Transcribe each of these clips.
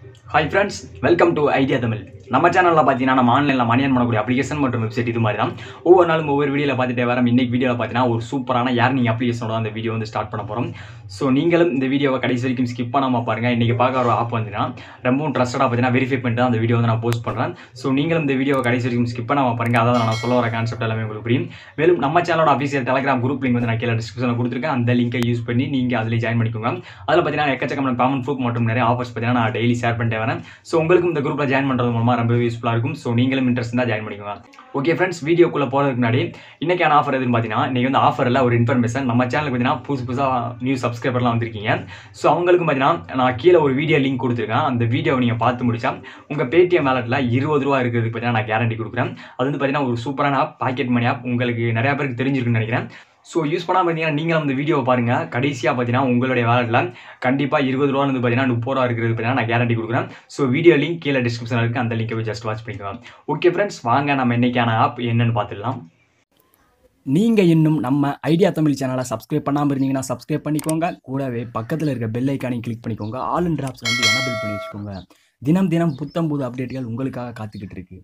hi friends welcome to Idea Tamil நம்ம சேனலில் பார்த்தீங்கன்னா நம்ம ஆன்லைனில் மணி earn பண்ணக்கூடிய அப்ளிகேஷன் மற்றும் வெப்சைட் இது மாதிரி தான் ஒவ்வொரு நாளும் ஒவ்வொரு வீடியோவில் பார்த்துட்டே வரோம் இன்னைக்கு வீடியோவில் பார்த்தீங்கன்னா ஒரு சூப்பரான யார்னிங் அப்ளிகேஷனோட அந்த வீடியோ வந்து ஸ்டார்ட் பண்ண போகிறோம் ஸோ நீங்களும் இந்த வீடியோவை கடைசி வரைக்கும் ஸ்கிப் பண்ணாமல் பாருங்கள் இன்றைக்கி பார்க்க ஒரு ஆப் வந்துன்னா ரொம்பவும் ட்ரஸ்டடாக பார்த்தீங்கன்னா வெரிஃபை பண்ணிட்டு தான் அந்த வீடியோ வந்து நான் போஸ்ட் பண்ணுறேன் ஸோ நீங்களும் இந்த வீடியோவை கடைசி வரைக்கும் ஸ்கிப் பண்ணாமல் பாருங்கள் அதாவது நான் சொல்ல வர கான்செப்ட் எல்லாமே உங்களுக்கு புரியும் மேலும் நம்ம சேனலோட அஃபீஷியல் டெலிகிராம் குரூப் லிங்க் வந்து நான் கீழே டிஸ்கிரிப்ஷனில் கொடுத்துருக்கேன் அந்த லிங்கை யூஸ் பண்ணி நீங்கள் அதில் ஜாயின் பண்ணிக்கோங்க அதில் பார்த்தீங்கன்னா எக்கச்சக்கமான பேமெண்ட் ப்ரூஃப் மற்றும் நிறைய ஆஃபர்ஸ் பார்த்தீங்கன்னா நான் டெய்லி ஷேர் பண்ணிட்டே வரேன் ஸோ உங்களுக்கும் இந்த குரூப்பில் ஜாயின் பண்ணுறது மூலமாக ரொம்ப யூஸ்ஃபுல்லாக இருக்கும் ஸோ நீங்களும் இன்ட்ரெஸ்ட் தான் ஜாயின் பண்ணிக்கோங்க ஓகே ஃப்ரெண்ட்ஸ் வீடியோக்குள்ளே போகிறதுக்கு முன்னாடி இன்றைக்கான ஆஃபர் எதுன்னு பார்த்தீங்கன்னா இன்றைக்கி வந்து ஆஃபரில் ஒரு இன்ஃபர்மேஷன் நம்ம சேனலுக்கு பார்த்தீங்கன்னா புதுசு புதுசாக நியூ சப்ஸ்கிரைபர்லாம் வந்திருக்கீங்க ஸோ அவங்களுக்கும் பார்த்தீங்கன்னா நான் கீழே ஒரு வீடியோ லிங்க் கொடுத்துருக்கேன் அந்த வீடியோவை நீங்கள் பார்த்து முடிச்சா உங்கள் பேடிஎம் வேலெட்டில் இருபது ரூபா இருக்கிறதுக்கு பார்த்தீங்கன்னா நான் கேரண்டி கொடுக்குறேன் அது வந்து பார்த்தீங்கன்னா ஒரு சூப்பரான ஆப் பாக்கெட் மணி ஆப் உங்களுக்கு நிறையா பேருக்கு தெரிஞ்சிருக்குன்னு நினைக்கிறேன் ஸோ யூஸ் பண்ணால் பார்த்தீங்கன்னா நீங்களும் அந்த வீடியோவை பாருங்கள் கடைசியாக பார்த்தீங்கன்னா உங்களுடைய வேலெட்டில் கண்டிப்பாக இருபது ரூபா வந்து பார்த்தீங்கன்னா முப்பது ரூபா இருக்கிறது பார்த்தீங்கன்னா நான் கேரண்டி கொடுக்குறேன் ஸோ வீடியோ லிங்க் கீழே டிஸ்கிரிப்ஷனில் இருக்குது அந்த லிங்கை போய் ஜஸ்ட் வாட்ச் பண்ணிக்கலாம் ஓகே ஃப்ரெண்ட்ஸ் வாங்க நம்ம இன்னைக்கான ஆப் என்னன்னு பார்த்துடலாம் நீங்கள் இன்னும் நம்ம ஐடியா தமிழ் சேனலை சப்ஸ்கிரைப் பண்ணாமல் இருந்தீங்கன்னா சப்ஸ்கிரைப் பண்ணிக்கோங்க கூடவே பக்கத்தில் இருக்க பெல் ஐக்கானையும் கிளிக் பண்ணிக்கோங்க ஆல் அண்ட் டிராப்ஸ் வந்து எனபிள் பண்ணி வச்சுக்கோங்க தினம் தினம் புத்தம் புது அப்டேட்டுகள் உங்களுக்காக காத்துக்கிட்டு இருக்கு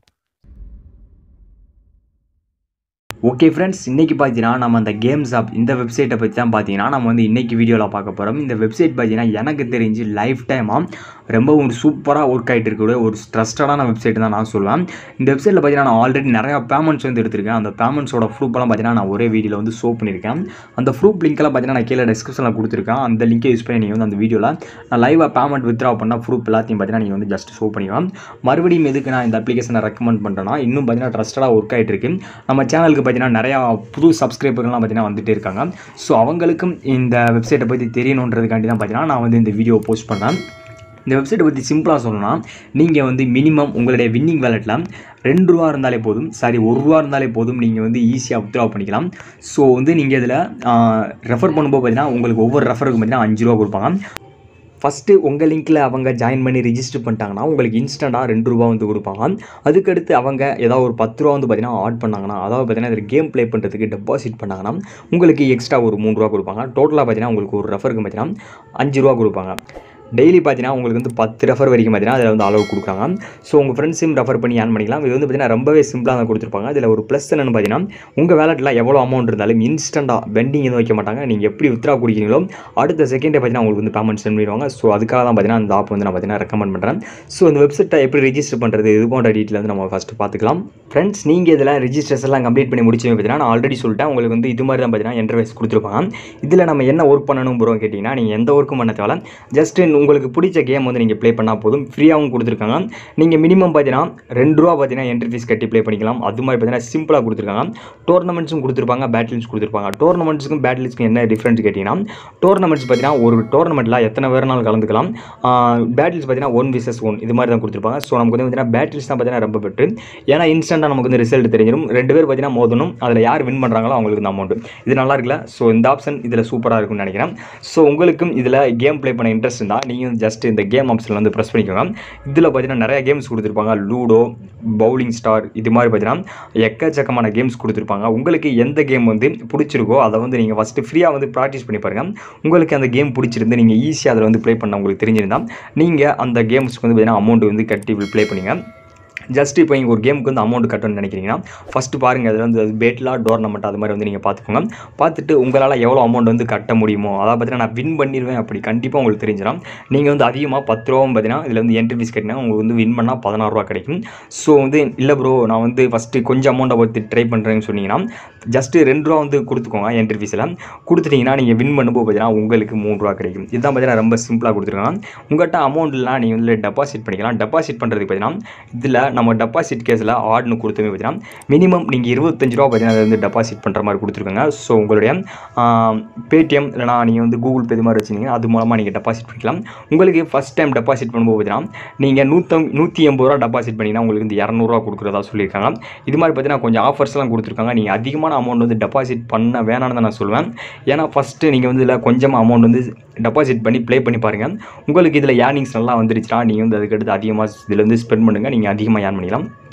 ஓகே ஃப்ரெண்ட்ஸ் இன்றைக்கி பார்த்தீங்கன்னா நம்ம அந்த கேம்ஸ் ஆப் இந்த வெப்சைட்டை பற்றி தான் பார்த்தீங்கன்னா நம்ம வந்து இன்றைக்கி வீடியோவில் பார்க்க போகிறோம் இந்த வெப்சைட் பார்த்தீங்கன்னா எனக்கு தெரிஞ்சு லைஃப் டைமாக ரொம்ப ஒரு சூப்பராக ஒர்க் ஆகிட்டு இருக்கக்கூடிய ஒரு ட்ரஸ்டடான வெப்சைட் தான் நான் சொல்லுவேன் இந்த வெப்சைட்டில் பார்த்தீங்கன்னா நான் ஆல்ரெடி நிறையா பேமெண்ட்ஸ் வந்து எடுத்திருக்கேன் அந்த பேமெண்ட்ஸோட ப்ரூஃபெல்லாம் பார்த்தீங்கன்னா நான் ஒரே வீடியோவில் வந்து ஷோ பண்ணியிருக்கேன் அந்த ப்ரூஃப் லிங்க்கெல்லாம் பார்த்தீங்கன்னா நான் கீழே டிஸ்கிரிப்ஷனில் கொடுத்துருக்கேன் அந்த லிங்கை யூஸ் பண்ணி நீங்கள் வந்து அந்த வீடியோவில் நான் லைவாக பேமெண்ட் வித்ரா பண்ண ப்ரூஃப் எல்லாத்தையும் பார்த்தீங்கன்னா நீங்கள் வந்து ஜஸ்ட் ஷோ பண்ணிக்கலாம் மறுபடியும் எதுக்கு நான் இந்த அப்ளிகேஷனை ரெக்கமெண்ட் பண்ணுறேன்னா இன்னும் பார்த்தீங்கன்னா ட்ரஸ்டடாக ஒர்க் ஆகிட்டு இருக்கு நம்ம சேனலுக்கு பார்த்தீங்கன்னா நிறையா புது சப்ஸ்கிரைபர்லாம் பார்த்தீங்கன்னா வந்துட்டே இருக்காங்க ஸோ அவங்களுக்கும் இந்த வெப்சைட்டை பற்றி தெரியணுன்றதுக்காண்டி தான் பார்த்தீங்கன்னா நான் வந்து இந்த வீடியோ போஸ்ட் பண்ணேன் இந்த வெப்சைட்டை பற்றி சிம்பிளாக சொல்லணும்னா நீங்கள் வந்து மினிமம் உங்களுடைய வின்னிங் வேலெட்டில் ரெண்டு ரூபா இருந்தாலே போதும் சாரி ஒரு ரூபா இருந்தாலே போதும் நீங்கள் வந்து ஈஸியாக வித்ரா பண்ணிக்கலாம் ஸோ வந்து நீங்கள் இதில் ரெஃபர் பண்ணும்போது பார்த்தீங்கன்னா உங்களுக்கு ஒவ்வொரு ரெஃபருக்கும் பார்த்தீங்கன்னா அஞ்சு ரூபா கொடுப்பாங்க ஃபஸ்ட்டு உங்கள் லிங்க்கில் அவங்க ஜாயின் பண்ணி ரிஜிஸ்டர் பண்ணிட்டாங்கன்னா உங்களுக்கு இன்ஸ்டண்ட்டாக ரெண்டு ரூபா வந்து கொடுப்பாங்க அதுக்கடுத்து அவங்க ஏதாவது ஒரு பத்து ரூபா வந்து பார்த்தீங்கன்னா ஆட் பண்ணாங்கன்னா அதாவது பார்த்தீங்கன்னா இதில் கேம் ப்ளே பண்ணுறதுக்கு டெபாசிட் பண்ணாங்கன்னா உங்களுக்கு எக்ஸ்ட்ரா ஒரு மூணு ரூபா கொடுப்பாங்க டோட்டலாக பார்த்தீங்கன்னா உங்களுக்கு ஒரு ரெஃபருக்கு பார்த்தீங்கன்னா அஞ்சு ரூபா கொடுப்பாங்க டெய்லி பார்த்தீங்கன்னா உங்களுக்கு வந்து பத்து ரெஃபர் வரைக்கும் பார்த்தீங்கன்னா அதில் வந்து அளவு கொடுக்குறாங்க ஸோ உங்கள் ஃப்ரெண்ட்ஸையும் ரெஃபர் பண்ணி ஏன் பண்ணிக்கலாம் இது வந்து பார்த்தீங்கன்னா ரொம்பவே சிம்பிளாக தான் கொடுத்துருப்பாங்க இதில் ஒரு ப்ளஸ் என்னென்னு பார்த்தீங்கன்னா உங்கள் வேலெட்டில் எவ்வளோ அமௌண்ட் இருந்தாலும் இன்ஸ்டண்ட்டாக பெண்டிங் எதுவும் வைக்க மாட்டாங்க நீங்கள் எப்படி வித்ரா குடிக்கிறீங்களோ அடுத்த செகண்டே பார்த்தீங்கன்னா உங்களுக்கு வந்து பேமெண்ட் சென்ட் பண்ணிடுவாங்க ஸோ அதுக்காக தான் பார்த்தீங்கன்னா அந்த ஆப் வந்து நான் பார்த்தீங்கன்னா ரெக்கமெண்ட் பண்ணுறேன் ஸோ இந்த வெப்சைட்டை எப்படி ரெஜிஸ்டர் பண்ணுறது இது போன்ற டீட்டெயில் வந்து நம்ம ஃபஸ்ட்டு பார்த்துக்கலாம் ஃப்ரெண்ட்ஸ் நீங்கள் இதில் ரிஜிஸ்ட்ரேஷன் எல்லாம் கம்ப்ளீட் பண்ணி முடிச்சு பார்த்தீங்கன்னா நான் ஆல்ரெடி சொல்லிட்டேன் உங்களுக்கு வந்து இது மாதிரி தான் பார்த்தீங்கன்னா இன்டர்வேஸ் கொடுத்துருப்பாங்க இதில் நம்ம என்ன ஒர்க் பண்ணணும் ப்ரோ கேட்டிங்கன்னா நீங்கள் எந்த ஒர்க்கும் பண்ண தேவை ஜஸ்ட் உங்களுக்கு பிடிச்ச கேம் வந்து நீங்கள் ப்ளே பண்ணால் போதும் ஃப்ரீயாகவும் கொடுத்துருக்காங்க நீங்கள் மினிமம் பார்த்தீங்கன்னா ரெண்டு ரூபா பார்த்தீங்கன்னா என்ட்ரி ஃபீஸ் கட்டி ப்ளே பண்ணிக்கலாம் அது மாதிரி பார்த்தீங்கன்னா சிம்பிளாக கொடுத்துருக்காங்க டோர்னமெண்ட்ஸும் கொடுத்துருப்பாங்க பேட்டில்ஸ் கொடுத்துருப்பாங்க டோர்னமெண்ட்ஸுக்கும் பேட்டில்ஸ்க்கும் என்ன டிஃப்ரெண்ட் கேட்டிங்கன்னா டோர்னமெண்ட்ஸ் பார்த்தீங்கன்னா ஒரு டோர்னமெண்ட்டில் எத்தனை வேறுனாலும் கலந்துக்கலாம் பேட்டில்ஸ் பார்த்தீங்கன்னா ஒன் விசஸ் ஒன் இது மாதிரி தான் கொடுத்துருப்பாங்க ஸோ நமக்கு வந்து பார்த்தீங்கன்னா பேட்டில்ஸ் தான் பார்த்தீங்கன்னா ரொம்ப பெட்ரு ஏன்னா இன்ஸ்டண்ட்டாக நமக்கு வந்து ரிசல்ட் தெரிஞ்சிடும் ரெண்டு பேர் பார்த்தீங்கன்னா மோதணும் அதில் யார் வின் பண்ணுறாங்களோ அவங்களுக்கு இந்த அமௌண்ட் இது நல்லா இருக்குல்ல ஸோ இந்த ஆப்ஷன் இதில் சூப்பராக இருக்கும்னு நினைக்கிறேன் ஸோ உங்களுக்கும் இதில் கேம் ப்ளே பண்ண இன்ட்ரெஸ்ட் இருந்தால் நீங்கள் ஜஸ்ட் இந்த கேம் ஆப்ஷனில் வந்து ப்ரெஸ் பண்ணிக்கோங்க இதில் பார்த்தீங்கன்னா நிறைய கேம்ஸ் கொடுத்துருப்பாங்க லூடோ பவுலிங் ஸ்டார் இது மாதிரி பார்த்தீங்கன்னா எக்கச்சக்கமான கேம்ஸ் கொடுத்துருப்பாங்க உங்களுக்கு எந்த கேம் வந்து பிடிச்சிருக்கோ அதை வந்து நீங்கள் ஃபஸ்ட்டு ஃப்ரீயாக வந்து ப்ராக்டிஸ் பண்ணி பாருங்கள் உங்களுக்கு அந்த கேம் பிடிச்சிருந்து நீங்கள் ஈஸியாக அதில் வந்து ப்ளே பண்ண உங்களுக்கு தெரிஞ்சிருந்தால் நீங்கள் அந்த கேம்ஸ்க்கு வந்து பார்த்தீங்கன்னா அமௌண்ட் வந்து கட்டி ப்ளே பண்ணுங்கள் ஜஸ்ட் இப்போ நீங்கள் ஒரு கேமுக்கு வந்து அமௌண்ட் கட்டணும்னு நினைக்கிறீங்கன்னா ஃபஸ்ட்டு பாருங்கள் அதில் வந்து பேட்லா டோர்னமெண்ட் அது மாதிரி வந்து நீங்கள் பார்த்துக்கோங்க பார்த்துட்டு உங்களால் எவ்வளோ அமௌண்ட் வந்து கட்ட முடியுமோ அதாவது பார்த்தீங்கன்னா நான் வின் பண்ணிடுவேன் அப்படி கண்டிப்பாக உங்களுக்கு தெரிஞ்சிடும் நீங்கள் வந்து அதிகமாக பத்து ரூபாவும் பார்த்தீங்கன்னா இதில் வந்து என்ட்ரி ஃபீஸ் கட்டினா உங்களுக்கு வந்து வின் பண்ணால் பதினாறு ரூபா கிடைக்கும் ஸோ வந்து இல்லை ப்ரோ நான் வந்து ஃபஸ்ட்டு கொஞ்சம் அமௌண்ட்டை பற்றி ட்ரை பண்ணுறேன்னு சொன்னீங்கன்னா ஜஸ்ட்டு ரெண்டு ரூபா வந்து கொடுத்துக்கோங்க என்ட்ரி ஃபீஸில் கொடுத்துட்டிங்கன்னா நீங்கள் வின் பண்ணும்போது பார்த்தீங்கன்னா உங்களுக்கு மூணு ரூபா கிடைக்கும் இதுதான் பார்த்தீங்கன்னா ரொம்ப சிம்பிளாக கொடுத்துருக்காங்க உங்கள்கிட்ட அமௌண்ட்லாம் நீங்கள் வந்து டெபாசிட் பண்ணிக்கலாம் டெபாசிட் பண்ணுறதுக்கு பார்த்தீங்கன்னா இதில் நம்ம டெபாசிட் கேஸில் ஆட்னு கொடுத்துமே பார்த்தீங்கன்னா மினிமம் நீங்கள் இருபத்தஞ்சு ரூபா பார்த்தீங்கன்னா அதை வந்து டெபாசிட் பண்ணுற மாதிரி கொடுத்துருக்காங்க ஸோ உங்களுடைய பேடிஎம் இல்லைனா நீங்கள் வந்து கூகுள் பே இது மாதிரி வச்சுருந்தீங்கன்னா அது மூலமாக நீங்கள் டெபாசிட் பண்ணிக்கலாம் உங்களுக்கு ஃபஸ்ட் டைம் டெபாசிட் பண்ணும்போது பார்த்தீங்கன்னா நீங்கள் நூற்றம் நூற்றி எண்பது ரூபா டெபாசிட் பண்ணிங்கன்னா உங்களுக்கு இந்த இரநூறுவா கொடுக்குறதா சொல்லியிருக்காங்க இது மாதிரி பார்த்தீங்கன்னா கொஞ்சம் ஆஃபர்ஸ்லாம் கொடுத்துருக்காங்க நீங்கள் அதிகமான அமௌண்ட் வந்து டெபாசிட் பண்ண வேணாம்னு தான் நான் சொல்லுவேன் ஏன்னா ஃபஸ்ட்டு நீங்கள் வந்து இதில் கொஞ்சமாக அமௌண்ட் வந்து டெபாசிட் பண்ணி ப்ளே பண்ணி பாருங்கள் உங்களுக்கு இதில் ஏர்னிங்ஸ் நல்லா வந்துருச்சுன்னா நீங்கள் வந்து அதுக்கடுத்து அதிகமாக இதில் வந்து ஸ்பெண்ட் பண்ணுங்கள் நீங்கள் அதிகமாக ஏர்ன் பண்ணிக்கலாம்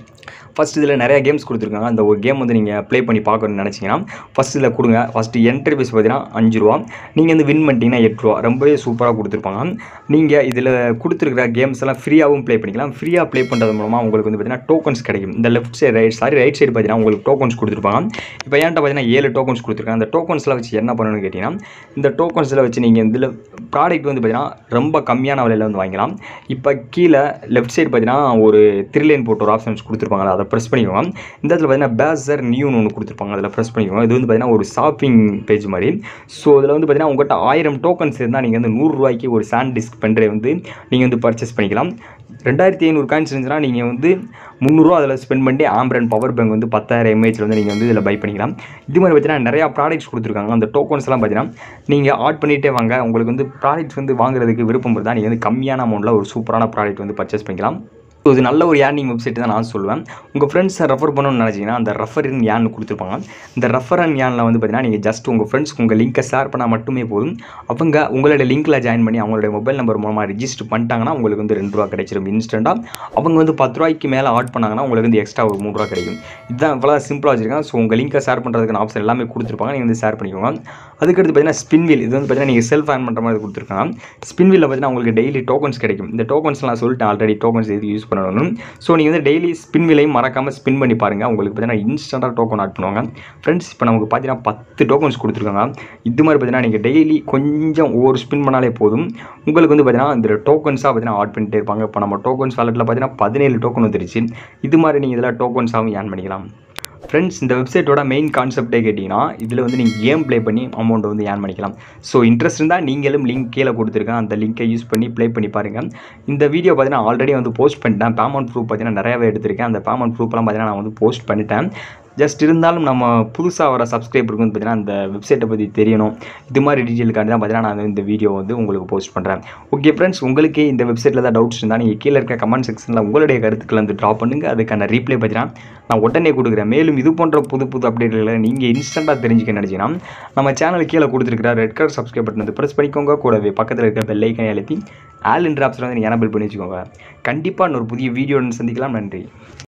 ஃபஸ்ட் இதில் நிறைய கேம்ஸ் கொடுத்துருக்காங்க அந்த ஒரு கேம் வந்து நீங்கள் ப்ளே பண்ணி பார்க்கணும்னு நினச்சிங்கன்னா ஃபஸ்ட் இதில் கொடுங்க ஃபஸ்ட்டு என்ட்ரி ஃபீஸ் பார்த்தீங்கன்னா அஞ்சு ரூபா நீங்கள் வந்து வின் பண்ணிட்டீங்கன்னா எட்டு ரூபா ரொம்பவே சூப்பராக கொடுத்துருப்பாங்க நீங்கள் இதில் கொடுத்துருக்கிற கேம்ஸ் எல்லாம் ஃப்ரீயாகவும் ப்ளே பண்ணிக்கலாம் ஃப்ரீயாக ப்ளே பண்ணுறது மூலமாக உங்களுக்கு வந்து பார்த்தீங்கன்னா டோக்கன்ஸ் கிடைக்கும் இந்த left side right sorry right side பார்த்தீங்கன்னா உங்களுக்கு டோக்கன்ஸ் கொடுத்துருப்பாங்க இப்போ ஏன்ட்ட பார்த்தீங்கன்னா ஏழு டோக்கன்ஸ் கொடுத்துருக்காங்க அந்த டோக்கன்ஸ்லாம் வச்சு என்ன பண்ணணும்னு கேட்டிங்கன்னா இந்த டோக்கன்ஸில் வச்சு நீங்கள் இதில் ப்ராடக்ட் வந்து பார்த்தீங்கன்னா ரொம்ப கம்மியான விலையில் வந்து வாங்கிக்கலாம் இப்போ கீழே லெஃப்ட் சைடு பார்த்தீங்கன்னா ஒரு த்ரில்லைன் போட்டு ஒரு ஆப்ஷன்ஸ் கொடுத்துருப்பாங்க அதை ப்ரெஸ் பண்ணிக்கோங்க இந்த இடத்துல பார்த்தீங்கன்னா பேசர் நியூன்னு ஒன்று கொடுத்துருப்பாங்க அதில் ப்ரெஸ் பண்ணிக்கோங்க இது வந்து பார்த்தீங்கன்னா ஒரு ஷாப்பிங் பேஜ் மாதிரி ஸோ இதில் வந்து பார்த்தீங்கன்னா உங்கள்கிட்ட ஆயிரம் டோக்கன்ஸ் இருந்தால் நீங்கள் வந்து நூறுரூவாய்க்கு ஒரு சாண்ட் டிஸ்க் பென்ட்ரை வந்து நீங்கள் வந்து பர்ச்சேஸ் பண்ணிக்கலாம் ரெண்டாயிரத்தி ஐநூறு காயின்ஸ் இருந்துச்சுன்னா நீங்கள் வந்து முந்நூறுரூவா அதில் ஸ்பெண்ட் பண்ணி ஆம்பரன் பவர் பேங்க் வந்து பத்தாயிரம் எம்ஏஹெச்சில் வந்து நீங்கள் வந்து இதில் பை பண்ணிக்கலாம் இது மாதிரி பார்த்தீங்கன்னா நிறையா ப்ராடக்ட்ஸ் கொடுத்துருக்காங்க அந்த டோக்கன்ஸ்லாம் பார்த்தீங்கன்னா நீங்கள் ஆட் பண்ணிகிட்டே வாங்க உங்களுக்கு வந்து ப்ராடக்ட்ஸ் வந்து வாங்குறதுக்கு விருப்பம் இருந்தால் நீங்கள் வந்து கம்மியான அமௌண்ட்டில் ஒரு சூப்பரான ப்ராடக்ட் வந்து பர்ச்சேஸ் பண்ணிக்கலாம் ஸோ இது நல்ல ஒரு ஏர்னிங் வெப்சைட் தான் நான் சொல்லுவேன் உங்கள் ஃப்ரெண்ட்ஸை ரெஃபர் பண்ணணும்னு நினச்சிங்கன்னா அந்த ரெஃபர் இன் யான்னு கொடுத்துருப்பாங்க இந்த ரெஃபர் அண்ட் யானில் வந்து பார்த்தீங்கன்னா நீங்கள் ஜஸ்ட் உங்கள் ஃப்ரெண்ட்ஸ்க்கு உங்கள் லிங்க்கை ஷேர் பண்ணால் மட்டுமே போதும் அவங்க உங்களோட லிங்க்கில் ஜாயின் பண்ணி அவங்களுடைய மொபைல் நம்பர் மூலமாக ரிஜிஸ்டர் பண்ணிட்டாங்கன்னா உங்களுக்கு வந்து ரெண்டு ரூபா கிடைச்சிரும் இன்ஸ்டண்ட்டாக அவங்க வந்து பத்து ரூபாய்க்கு மேலே ஆட் பண்ணாங்கன்னா உங்களுக்கு வந்து எக்ஸ்ட்ரா ஒரு மூணு ரூபா கிடைக்கும் இதுதான் இவ்வளோ சிம்பிளாக வச்சிருக்கேன் ஸோ உங்கள் லிங்க்கை ஷேர் பண்ணுறதுக்கான ஆப்ஷன் எல்லாமே கொடுத்துருப்பாங்க நீங்கள் வந்து ஷேர் பண்ணிக்கோங்க அதுக்கடுத்து பார்த்தீங்கன்னா ஸ்பின்வில் இது வந்து பார்த்தீங்கன்னா நீங்கள் செல்ஃப் ஆன் பண்ணுற மாதிரி கொடுத்துருக்காங்க ஸ்பின்வில் பார்த்தீங்கன்னா உங்களுக்கு டெய்லி டோக்கன்ஸ் கிடைக்கும் இந்த டோக்கன்ஸ் நான் சொல்லிட்டேன் ஆல்ரெடி டோக்கன்ஸ் எது யூஸ் பண்ணணும் ஸோ நீங்கள் வந்து டெய்லி ஸ்பின் விலையும் மறக்காமல் ஸ்பின் பண்ணி பாருங்கள் உங்களுக்கு பார்த்தீங்கன்னா இன்ஸ்டண்ட்டாக டோக்கன் ஆட் பண்ணுவாங்க ஃப்ரெண்ட்ஸ் இப்போ நமக்கு பார்த்தீங்கன்னா பத்து டோக்கன்ஸ் கொடுத்துருக்காங்க இது மாதிரி பார்த்தீங்கன்னா நீங்கள் டெய்லி கொஞ்சம் ஒவ்வொரு ஸ்பின் பண்ணாலே போதும் உங்களுக்கு வந்து பார்த்தீங்கன்னா இந்த டோக்கன்ஸாக பார்த்தீங்கன்னா ஆட் பண்ணிட்டே இருப்பாங்க இப்போ நம்ம டோக்கன்ஸ் வாலெட்டில் பார்த்தீங்கன்னா பதினேழு டோக்கன் வந்துருச்சு இது மாதிரி நீங்கள் இதில் டோக்கன்ஸாகவும் ஏர்ன் பண்ணிக்கலாம் ஃப்ரெண்ட்ஸ் இந்த வெப்சைட்டோட மெயின் கான்செப்டே கேட்டிங்கன்னா இதில் வந்து நீங்கள் கேம் ப்ளே பண்ணி அமௌண்ட் வந்து ஏர்ன் பண்ணிக்கலாம் ஸோ இன்ட்ரெஸ்ட் இருந்தால் நீங்களும் லிங்க் கீழே கொடுத்துருக்கேன் அந்த லிங்கை யூஸ் பண்ணி ப்ளே பண்ணி பாருங்கள் இந்த வீடியோ பார்த்தீங்கன்னா ஆல்ரெடி வந்து போஸ்ட் பண்ணிட்டேன் பேமெண்ட் ப்ரூஃப் பார்த்தீங்கன்னா நிறையவே எடுத்திருக்கேன் அந்த பேமெண்ட் ப்ரூஃப்லாம் பார்த்தீங்கன்னா நான் வந்து போஸ்ட் பண்ணிட்டேன் ஜஸ்ட் இருந்தாலும் நம்ம புதுசாக வர சப்ஸ்கிரைபருக்கு வந்து பார்த்தீங்கன்னா அந்த வெப்சைட்டை பற்றி தெரியணும் இது மாதிரி டீட்டெயிலுக்காண்டி தான் பார்த்தீங்கன்னா நான் இந்த வீடியோ வந்து உங்களுக்கு போஸ்ட் பண்ணுறேன் ஓகே ஃப்ரெண்ட்ஸ் உங்களுக்கு இந்த வெப்சைட்டில் தான் டவுட்ஸ் இருந்தால் நீங்கள் கீழே இருக்க கமெண்ட் செக்ஷனில் உங்களுடைய கருத்துக்களை வந்து ட்ராப் பண்ணுங்கள் அதுக்கான ரீப்ளை பார்த்தீங்கன்னா நான் உடனே கொடுக்குறேன் மேலும் இது போன்ற புது புது அப்டேட்களை நீங்கள் இன்ஸ்டண்ட்டாக தெரிஞ்சுக்க நினச்சிங்கன்னா நம்ம சேனல் கீழே கொடுத்துருக்கிற ரெட் கலர் சப்ஸ்கிரைப் பட்டன் வந்து ப்ரெஸ் பண்ணிக்கோங்க கூடவே பக்கத்தில் இருக்க பெல் ஐக்கனை அழுத்தி ஆல் இன் ட்ராப்ஸில் வந்து நீங்கள் எனபிள் பண்ணி வச்சுக்கோங்க கண்டிப்பாக இன்னொரு புதிய வீடியோ சந்திக்கலாம் நன்றி